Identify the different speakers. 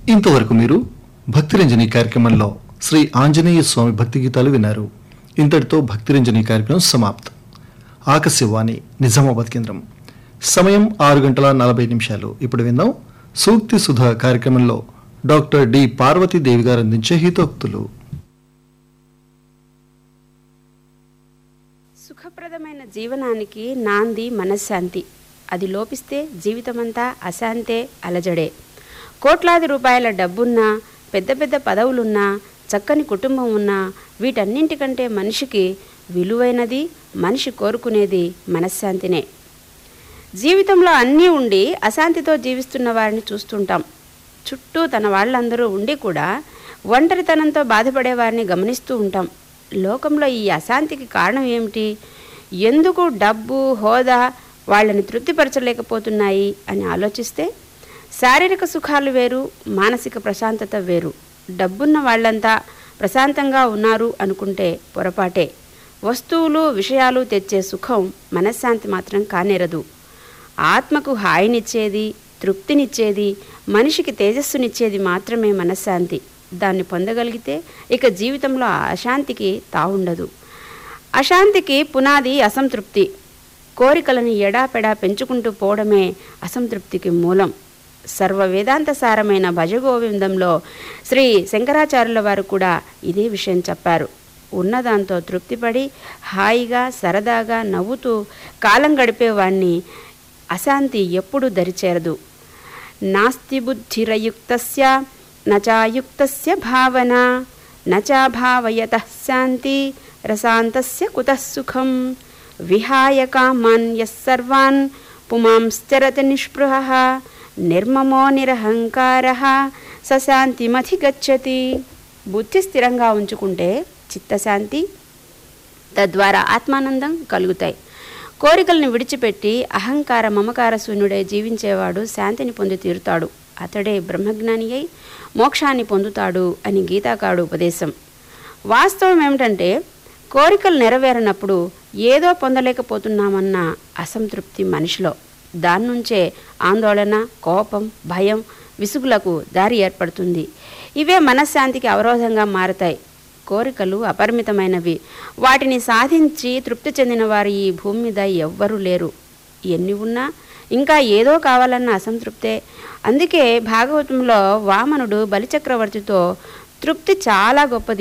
Speaker 1: ఇంతవరకు మీరు భక్తిరంజని కార్యక్రమంలో శ్రీ ఆంజనేయ స్వామి భక్తి గీతాలు విన్నారు ఇంతటితో భక్తిరంజని కార్యక్రమం సమాప్తం ఆకాశవాణి నిజామాబాద్ కేంద్రం సమయం ఆరు గంటల నలభై నిమిషాలు ఇప్పుడు విందాం సూక్తి సుధా కార్యక్రమంలో డాక్టర్ డి పార్వతీదేవి గారు అందించే హితోక్తులు
Speaker 2: సుఖప్రదమైన జీవనానికి నాంది మనశ్శాంతి అది లోపిస్తే జీవితమంతా అశాంతే అలజడే కోట్లాది రూపాయల డబ్బున్నా పెద్ద పెద్ద పదవులున్నా చక్కని కుటుంబం ఉన్నా వీటన్నింటికంటే మనిషికి విలువైనది మనిషి కోరుకునేది మనశ్శాంతినే జీవితంలో అన్నీ ఉండి అశాంతితో జీవిస్తున్న వారిని చూస్తుంటాం చుట్టూ తన వాళ్ళందరూ ఉండి కూడా ఒంటరితనంతో బాధపడే వారిని గమనిస్తూ ఉంటాం లోకంలో ఈ అశాంతికి కారణం ఏమిటి ఎందుకు డబ్బు హోదా వాళ్ళని తృప్తిపరచలేకపోతున్నాయి అని ఆలోచిస్తే శారీరక సుఖాలు వేరు మానసిక ప్రశాంతత వేరు డబ్బున్న వాళ్ళంతా ప్రశాంతంగా ఉన్నారు అనుకుంటే పొరపాటే వస్తువులు విషయాలు తెచ్చే సుఖం మనశ్శాంతి మాత్రం కానేరదు ఆత్మకు హాయినిచ్చేది తృప్తినిచ్చేది మనిషికి తేజస్సునిచ్చేది మాత్రమే మనశ్శాంతి దాన్ని పొందగలిగితే ఇక జీవితంలో అశాంతికి తావుండదు అశాంతికి పునాది అసంతృప్తి కోరికలను ఎడాపెడా పెంచుకుంటూ పోవడమే అసంతృప్తికి మూలం సర్వ వేదాంత సారమైన భజగోవిందంలో శ్రీ శంకరాచార్యుల వారు కూడా ఇదే విషయం చెప్పారు ఉన్నదాంతో తృప్తిపడి హాయిగా సరదాగా నవ్వుతూ కాలం గడిపేవాణ్ణి అశాంతి ఎప్పుడూ దరిచేరదు నాస్తి బుద్ధిరయుక్తస్య నచాయుక్తస్య భావన నచాభావయత శాంతి రసాంతస్య కుతః సుఖం విహాయ కామాన్ యస్సర్వాన్ పుమాంశ్చరతి నిస్పృహ నిర్మమో నిరహంకార సశాంతిమధిగచ్చతి బుద్ధి స్థిరంగా ఉంచుకుంటే చిత్తశాంతి తద్వారా ఆత్మానందం కలుగుతాయి కోరికలను విడిచిపెట్టి అహంకార మమకార శూన్యుడై జీవించేవాడు శాంతిని పొంది తీరుతాడు అతడే బ్రహ్మజ్ఞాని అయి మోక్షాన్ని పొందుతాడు అని గీతాకారుడు ఉపదేశం వాస్తవం ఏమిటంటే కోరికలు నెరవేరనప్పుడు ఏదో పొందలేకపోతున్నామన్న అసంతృప్తి మనిషిలో దాని నుంచే ఆందోళన కోపం భయం విసుగులకు దారి ఏర్పడుతుంది ఇవే మనశ్శాంతికి అవరోధంగా మారతాయి కోరికలు అపరిమితమైనవి వాటిని సాధించి తృప్తి చెందిన వారు ఈ భూమి మీద ఎవ్వరూ లేరు ఎన్ని ఉన్నా ఇంకా ఏదో కావాలన్న అసంతృప్తే అందుకే భాగవతంలో వామనుడు బలిచక్రవర్తితో తృప్తి చాలా గొప్పది